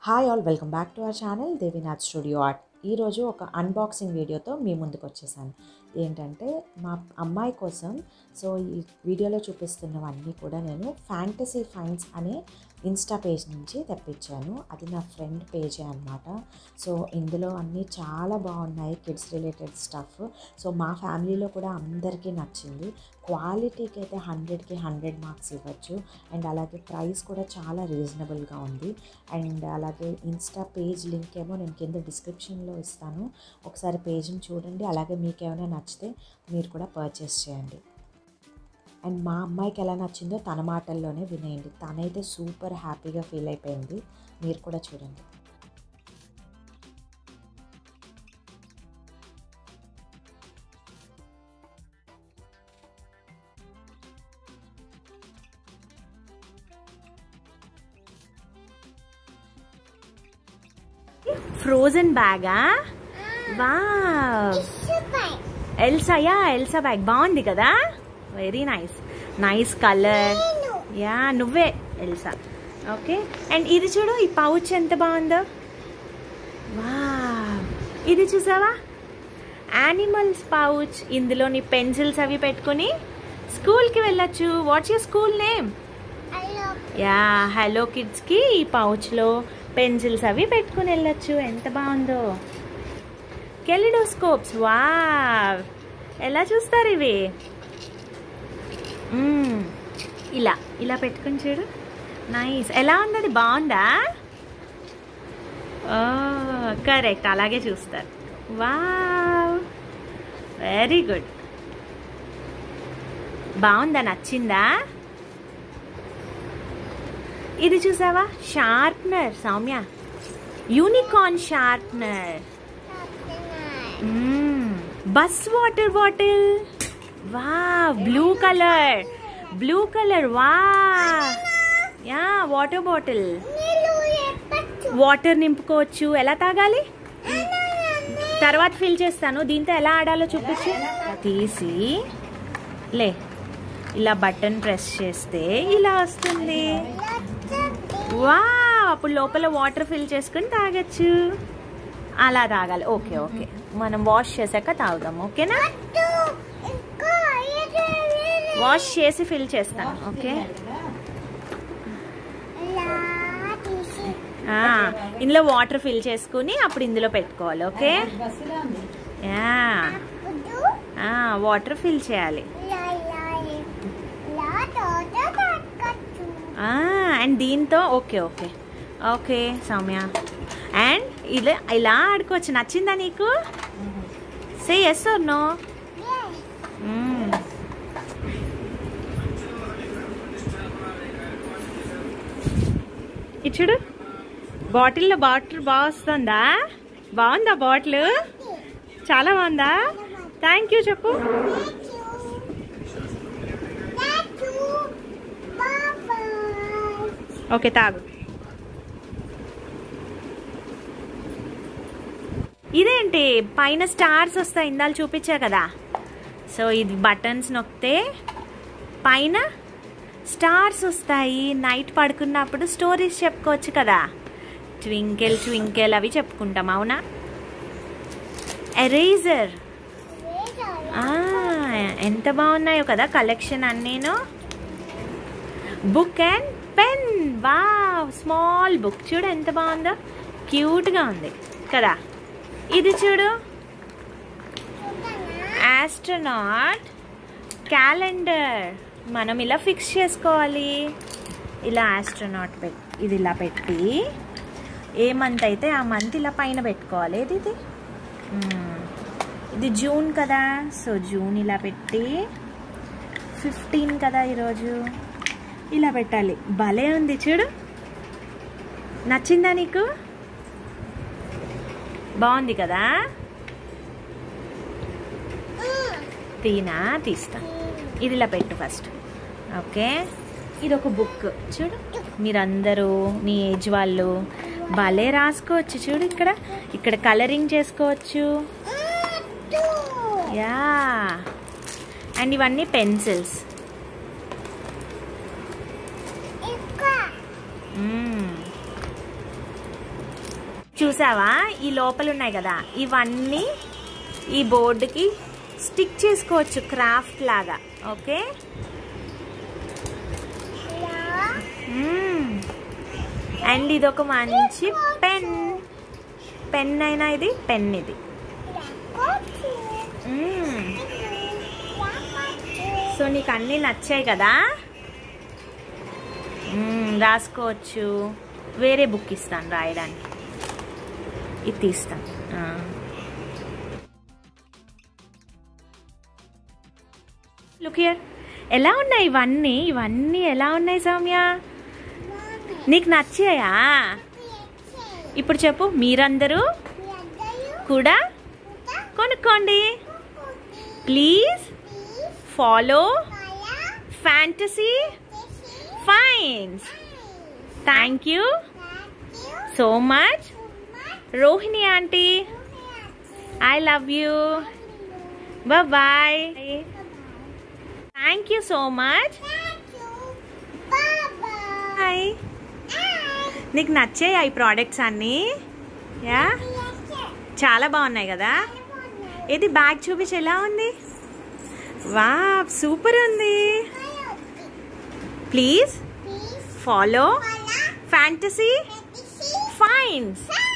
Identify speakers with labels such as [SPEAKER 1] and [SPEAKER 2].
[SPEAKER 1] Hi all welcome back to our channel Devinath studio art ఈరోజు ఒక unboxing వీడియోతో మీ ముందుకు వచ్చేసాను ఏంటంటే మా అమ్మాయి కోసం సో ఈ వీడియోలో చూపిస్తున్నవన్నీ కూడా నేను ఫ్యాంటసీ ఫైన్స్ అనే ఇన్స్టా పేజ్ నుంచి తెప్పించాను అది నా ఫ్రెండ్ పేజే అనమాట సో ఇందులో అన్నీ చాలా బాగున్నాయి కిడ్స్ రిలేటెడ్ స్టఫ్ సో మా ఫ్యామిలీలో కూడా అందరికీ నచ్చింది క్వాలిటీకి అయితే హండ్రెడ్కి హండ్రెడ్ మార్క్స్ ఇవ్వచ్చు అండ్ అలాగే ప్రైస్ కూడా చాలా రీజనబుల్గా ఉంది అండ్ అలాగే ఇన్స్టా పేజ్ లింక్ ఏమో నేను కింద డిస్క్రిప్షన్లో ఇస్తాను ఒకసారి పేజ్ని చూడండి అలాగే మీకు ఏమైనా నచ్చితే మీరు కూడా పర్చేస్ చేయండి అండ్ మా అమ్మాయికి ఎలా నచ్చిందో తన మాటల్లోనే వినేయండి తనైతే సూపర్ హ్యాపీగా ఫీల్ అయిపోయింది మీరు కూడా చూడండి
[SPEAKER 2] ఫ్రోజన్ బ్యాగా వా ఎల్సాయా ఎల్సా బ్యాగ్ బాగుంది కదా very nice nice colour yeah నువ్వే ఎల్సా ఓకే అండ్ ఇది చూడు ఈ పౌచ్ ఎంత బాగుందో వా ఇది చూసావా యానిమల్స్ పౌచ్ ఇందులో నీ పెన్సిల్స్ అవి పెట్టుకుని స్కూల్కి వెళ్ళొచ్చు what's your school name yeah hello కిడ్స్కి ఈ పౌచ్లో పెన్సిల్స్ అవి పెట్టుకుని వెళ్ళొచ్చు ఎంత బాగుందో కెలిడోస్కోప్స్ వా ఎలా చూస్తారు ఇవి మ్మ్. ఇలా ఇలా పెట్టుకుని చూడు నైస్ ఎలా ఉంది అది బాగుందా కరెక్ట్ అలాగే చూస్తారు వా వెరీ గుడ్ బాగుందా నచ్చిందా ఇది చూసావా షార్ప్నర్ సౌమ్య యూనికార్న్ షార్ప్నర్ బస్ వాటర్ బాటిల్ వా బ్లూ కలర్ బ్లూ కలర్ వా యా వాటర్ బాటిల్ వాటర్ నింపుకోవచ్చు ఎలా తాగాలి తర్వాత ఫిల్ చేస్తాను దీంతో ఎలా ఆడాలో చూపించు తీసి లే ఇలా బటన్ ప్రెస్ చేస్తే ఇలా వస్తుంది వా అప్పుడు లోపల వాటర్ ఫిల్ చేసుకుని తాగొచ్చు అలా తాగాలి ఓకే ఓకే మనం వాష్ చేశాక తాగుదాం ఓకేనా వాష్ చేసి ఫిల్ చేస్తాను ఓకే ఆ, ఇందులో వాటర్ ఫిల్ చేసుకుని అప్పుడు ఇందులో పెట్టుకోవాలి ఓకే యా వాటర్ ఫిల్ చేయాలి అండ్ దీంతో okay okay okay Soumya and ఇలా ఇలా ఆడుకోవచ్చు నచ్చిందా నీకు సే ఎస్ ఆర్ నో ఇచ్చుడు బాటిల్లో బాటిల్ బాగా వస్తుందా బాగుందా బాటిల్ చాలా బాగుందా థ్యాంక్ యూ చెప్పు ఓకే తాగు ఇదేంటి పైన స్టార్స్ వస్తాయి ఇందాలు చూపించా కదా సో ఇది బటన్స్ నొక్కితే పైన స్టార్స్ వస్తాయి నైట్ పడుకున్నప్పుడు స్టోరీస్ చెప్పుకోవచ్చు కదా ట్వింకెల్ ట్వింకెల్ అవి చెప్పుకుంటాం అవునా ఎరేజర్ ఎంత బాగున్నాయో కదా కలెక్షన్ అన్నీను బుక్ అండ్ పెన్ వా స్మాల్ బుక్ చూడు ఎంత బాగుందో క్యూట్గా ఉంది కదా ఇది చూడు ఆస్ట్రోనాట్ క్యాలెండర్ మనం ఇలా ఫిక్స్ చేసుకోవాలి ఇలా ఆస్ట్రోనాట్ పెట్ ఇది ఇలా పెట్టి ఏ మంత్ అయితే ఆ మంత్ ఇలా పైన పెట్టుకోవాలి ఏది ఇది మ్మ్. ఇది జూన్ కదా సో జూన్ ఇలా పెట్టి ఫిఫ్టీన్ కదా ఈరోజు ఇలా పెట్టాలి భలే ఉంది చూడు నచ్చిందా నీకు బాగుంది కదా తీనా తీస్తా ఇది ఇలా పెట్టు ఫస్ట్ ఓకే ఇది ఒక బుక్ చూడు మీరందరూ నీ ఏజ్ వాళ్ళు భలే రాసుకోవచ్చు చూడు ఇక్కడ ఇక్కడ కలరింగ్ చేసుకోవచ్చు యా అండ్ ఇవన్నీ పెన్సిల్స్ చూసావా ఈ లోపల ఉన్నాయి కదా ఇవన్నీ ఈ బోర్డుకి స్టిక్ చేసుకోవచ్చు క్రాఫ్ట్ లాగా ఓకే అండ్ ఇది ఒక మంచి పెన్ పెన్ అయినా ఇది పెన్ ఇది మ్మ్. సో నీకు అన్నీ నచ్చాయి కదా మ్మ్, రాసుకోవచ్చు వేరే బుక్ ఇస్తాను రాయడానికి ఇది తీస్తాను ఆ. లుక్ హియర్ ఎలా ఉన్నాయి ఇవన్నీ ఇవన్నీ ఎలా ఉన్నాయి సౌమ్య నీకు నచ్చాయా ఇప్పుడు చెప్పు మీరందరూ కూడా కొనుక్కోండి please follow fantasy fines thank you so much Rohini aunty I love you bye thank you so much hi నీకు నచ్చాయా ఈ ప్రోడక్ట్స్ అన్నీ యా చాలా బాగున్నాయి కదా ఇది బ్యాగ్ చూపించి ఎలా ఉంది వా సూపర్ ఉంది ప్లీజ్ ఫాలో ఫ్యాంటసీ ఫైన్స్